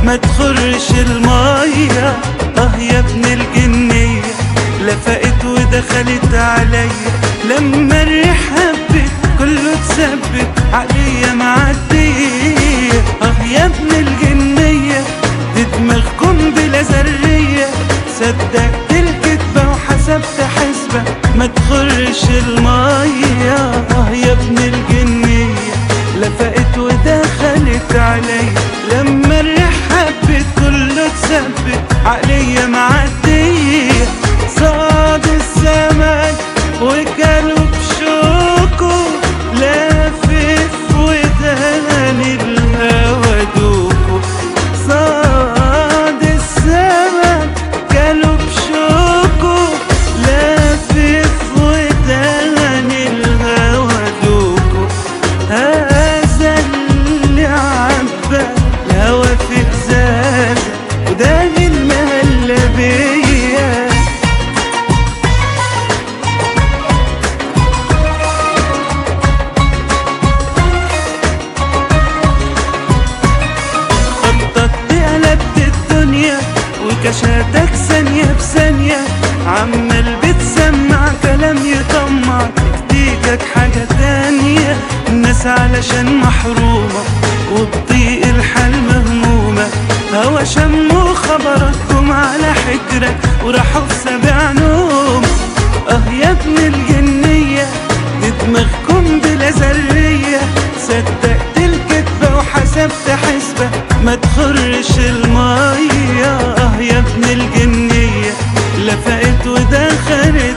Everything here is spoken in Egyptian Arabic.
ما تخرش المية اه يا ابن الجنية لفقت ودخلت عليا لما الريح هبت كله اتثبت عليا معدية اه يا ابن الجنية دي دماغكم بلا ذرية صدقت الكدبة وحسبت حسبة ما تخرش المية اه يا ابن الجنية لفقت ودخلت عليا لما الريح هبت كله اتثبت عليا معدية صاد السمك وكلوا بشوكه لافف وداني الهوا دوكو صاد السمك كلوا بشوكه لافف وداني الهوا دوكو هذا اللي عبى الهوا في ازازه وداني المهلبيه خططت قلبت الدنيا وكشاتك ثانية بثانية عمال بتسمع كلام يطمع تكتيكك حاجة تانية الناس علشان محرومة وبضيق الحال مهمومة هوا شموا خبركم على حجرك وراحوا في سبع نوم اه يا ابن الجنية دي دماغكم بلا ذرية صدقت الكدبة وحسبت حسبة ما تخرش المية اه يا ابن الجنية لفقت ودخلت